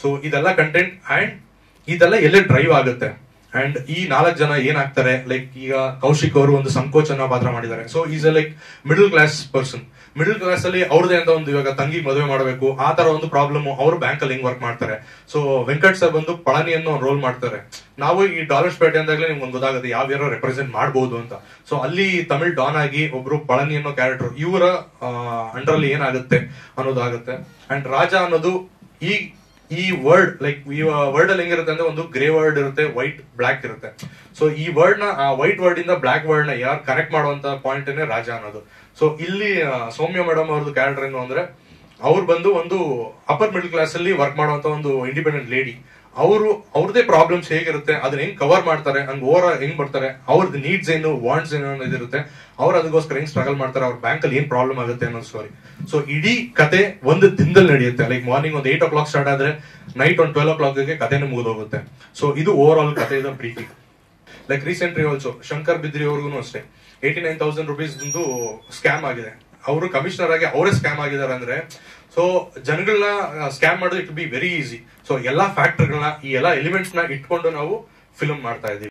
so ಇದೆಲ್ಲ content and ಇದೆಲ್ಲ ಎಲ್ಲೇ ಡ್ರೈವ್ ಆಗುತ್ತೆ ಅಂಡ್ ಈ ನಾಲ್ಕು ಜನ ಏನಾಗ್ತಾರೆ ಲೈಕ್ ಈಗ ಕೌಶಿಕ್ ಅವರು ಒಂದು ಸಂಕೋಚನ ಪಾತ್ರ ಮಾಡಿದ್ದಾರೆ so is a like middle class person middle class ಅಲ್ಲಿ ಅವ್ರದೇ ಅಂತ ಒಂದು ಇವಾಗ ತಂಗಿ ಮದುವೆ ಮಾಡಬೇಕು ಆ ತರ ಒಂದು ಪ್ರಾಬ್ಲಮ್ ಅವರು ಬ್ಯಾಂಕ್ ಅಲ್ಲಿ ಹಿಂಗ್ ವರ್ಕ್ ಮಾಡ್ತಾರೆ ಸೊ ವೆಂಕಟ್ ಸರ್ ಬಂದು ಪಳನಿಯನ್ನು ರೋಲ್ ಮಾಡ್ತಾರೆ ನಾವು ಈ ಡಾಲರ್ಸ್ ಪೇಟೆ ಅಂದಾಗಲೇ ನಿಮ್ಗೆ ಒಂದು ಗೊತ್ತಾಗುತ್ತೆ ಯಾವ ಯಾರೋ ರೆಪ್ರೆಸೆಂಟ್ ಮಾಡಬಹುದು ಅಂತ ಸೊ ಅಲ್ಲಿ ತಮಿಳ್ ಡಾನ್ ಆಗಿ ಒಬ್ರು ಪಳನಿ ಅನ್ನೋ ಕ್ಯಾರೆಕ್ಟರ್ ಇವರ ಅಂಡರ್ ಅಲ್ಲಿ ಏನಾಗುತ್ತೆ ಅನ್ನೋದಾಗುತ್ತೆ ಅಂಡ್ ರಾಜ ಅನ್ನೋದು ಈ ಈ ವರ್ಡ್ ಲೈಕ್ ಈ ವರ್ಡ್ ಅಲ್ಲಿ ಹೆಂಗಿರುತ್ತೆ ಅಂದ್ರೆ ಒಂದು ಗ್ರೇ ವರ್ಡ್ ಇರುತ್ತೆ ವೈಟ್ ಬ್ಲಾಕ್ ಇರುತ್ತೆ ಸೊ ಈ ವರ್ಡ್ ನ ಆ ವೈಟ್ ವರ್ಡ್ ಇಂದ ಬ್ಲಾಕ್ ವರ್ಡ್ ನ ಯಾರು ಕನೆಕ್ಟ್ ಮಾಡುವಂತ ಪಾಯಿಂಟ್ ರಾಜ ಅನ್ನೋದು ಸೊ ಇಲ್ಲಿ ಆ, ಸೌಮ್ಯ ಮೇಡಮ್ ಅವ್ರದ್ದು ಕ್ಯಾರೆಕ್ಟರ್ ಏನು ಅಂದ್ರೆ ಅವ್ರು ಬಂದು ಒಂದು ಅಪ್ಪರ್ ಮಿಡಲ್ ಕ್ಲಾಸ್ ಅಲ್ಲಿ ವರ್ಕ್ ಮಾಡುವಂತ ಒಂದು ಇಂಡಿಪೆಂಡೆಂಟ್ ಲೇಡಿ ಅವರು ಅವ್ರದೇ ಪ್ರಾಬ್ಲಮ್ಸ್ ಹೇಗಿರುತ್ತೆ ಅದನ್ನ ಹೆಂಗ್ ಕವರ್ ಮಾಡ್ತಾರೆ ಹಂಗ್ ಓವರ್ ಹೆಂಗ್ ಬರ್ತಾರೆ ಅವ್ರದ್ದು ನೀಡ್ಸ್ ಏನು ವಾಂಟ್ಸ್ ಏನು ಅನ್ನೋದು ಇರುತ್ತೆ ಅವ್ರು ಅದಕ್ಕೋಸ್ಕರ ಹೆಂಗ್ ಸ್ಟ್ರಗಲ್ ಮಾಡ್ತಾರೆ ಅವ್ರ ಬ್ಯಾಂಕ್ ಅಲ್ಲಿ ಏನ್ ಪ್ರಾಬ್ಲಮ್ ಆಗುತ್ತೆ ಅನ್ನೋ ಸ್ಟೋರಿ ಸೊ ಇಡೀ ಕತೆ ಒಂದು ದಿನದಲ್ಲಿ ನಡೆಯುತ್ತೆ ಲೈಕ್ ಮಾರ್ನಿಂಗ್ ಒಂದು ಏಟ್ ಓ ಕ್ಲಾಕ್ ಸ್ಟಾರ್ಟ್ ಆದ್ರೆ ನೈಟ್ ಒಂದು ಟ್ವೆಲ್ ಓ ಕ್ಲಾಕ್ಗೆ ಕಥೆನೂ ಮುಗಿದೋಗುತ್ತೆ ಸೊ ಇದು ಓವರ್ ಆಲ್ ಕತೆ ಇದೆ ಪ್ರೀತಿ like recently also Shankar Bidri ಅವ್ರಿಗೂ ಅಷ್ಟೇ ಏಯ್ಟಿ ನೈನ್ ತೌಸಂಡ್ ರುಪೀಸ್ ಒಂದು ಸ್ಕ್ಯಾಮ್ ಆಗಿದೆ ಅವರು ಕಮಿಷನರ್ ಆಗಿ ಅವರೇ ಸ್ಕ್ಯಾಮ್ ಆಗಿದ್ದಾರೆ ಅಂದ್ರೆ ಸೊ ಜನಗಳನ್ನ ಸ್ಕ್ಯಾಮ್ ಮಾಡೋದು it be very easy so ಎಲ್ಲಾ ಫ್ಯಾಕ್ಟರ್ಗಳನ್ನ ಈ ಎಲ್ಲಾ ಎಲಿಮೆಂಟ್ಸ್ ನ ಇಟ್ಕೊಂಡು ನಾವು ಫಿಲ್ಮ್ ಮಾಡ್ತಾ ಇದೀವಿ